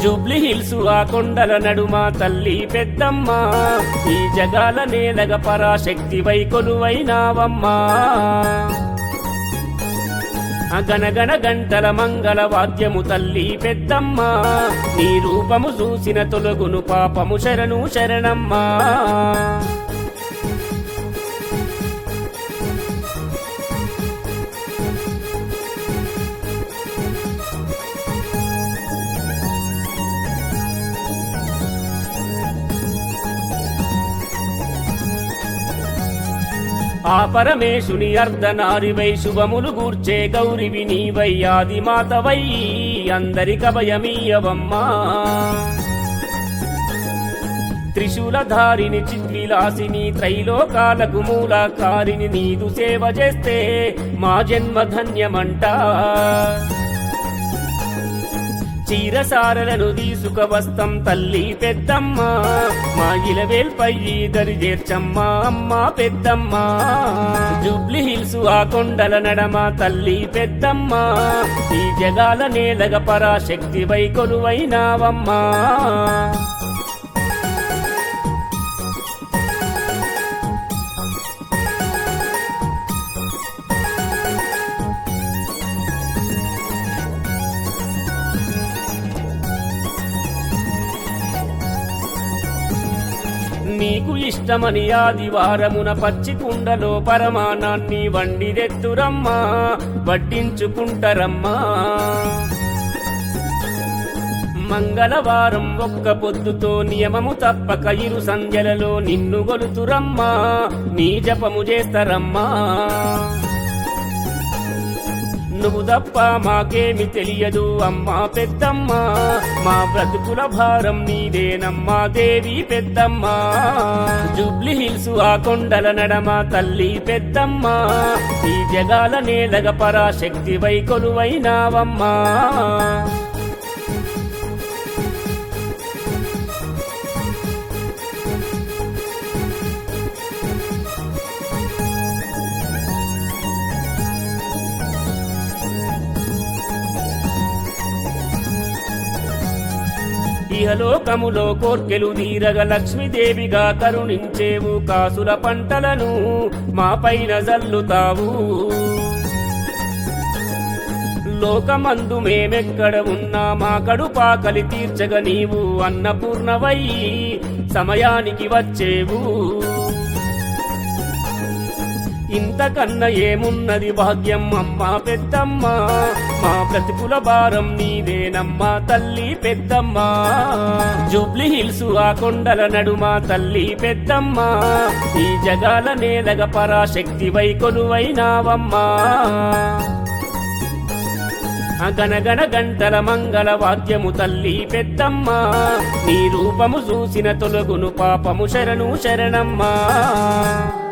Jubilee hills ఆ కొండల నడుమ తల్లి పెద్దమ్మ ఈ జగాల నేలగ పరాశక్తి వై కొలువైనావమ్మా గణగణ గంటల మంగళ వాద్యము తల్లి పెద్దమ్మ నీ రూపము చూసిన తొలగును పాపము శరణు శరణమ్మా ఆ పరమేశుని అర్ధనారివై శుభములు గూర్చే గౌరివి నీవై ఆది మాతవై అందరికభయమీయవమ్మా త్రిశూలధారిని చిద్విలాసిని త్రైలోకాలకు మూలకారిని నీదు సేవ చేస్తే మా జన్మ ధన్యమంటా చీరసారలను తీసుక వస్తం తల్లి పెద్దమ్మ మా ఇలవేల్పై దరి చేర్చమ్మ అమ్మ పెద్దమ్మ జూబ్లీ హిల్స్ ఆ కొండల నడమ తల్లి పెద్దమ్మ ఈ జగాల నేలగ పరాశక్తి వై కొలువైనావమ్మా నీకు ఇష్టమని ఆదివారమున పచ్చి కుండలో పరమానాన్ని వండిదెత్తురమ్మా వడ్డించుకుంటరమ్మా మంగళవారం ఒక్క పొద్దుతో నియమము తప్పక ఇరు సంధ్యలలో నిన్ను గొలుతురమ్మా నీ జపము చేస్తారమ్మా నువ్వు తప్ప మాకేమి తెలియదు అమ్మా పెద్దమ్మ మా బ్రతుకుల భారం నీదేనమ్మా దేవి పెద్దమ్మ జూబ్లీ హిల్స్ ఆ కొండల నడమ తల్లి పెద్దమ్మ ఈ జగాల నేలగ పరాశక్తి వై కొలువైనావమ్మా ఇహలోకములో కోర్కెలు తీరగ లక్ష్మీదేవిగా కరుణించేవు కాసుల పంటలను మా పైన జల్లుతావు లోకమందు మేమెక్కడ ఉన్నా మా కడుపాకలి తీర్చగ నీవు అన్నపూర్ణవై సమయానికి వచ్చేవు ఇంతకన్నా ఏమున్నది భాగ్యం అమ్మా పెద్దమ్మ మా బ్రతుకుల భారం నీదేనమ్మా తల్లి పెద్దమ్మ జూబ్లీ హిల్స్ ఆ కొండల నడుమ తల్లి పెద్దమ్మ ఈ జగాల నేలగ పరాశక్తి వై కొలువైనావమ్మా గణగణ గంటల మంగళ వాద్యము తల్లి పెద్దమ్మ నీ రూపము చూసిన తొలగును పాపము శరణు శరణమ్మా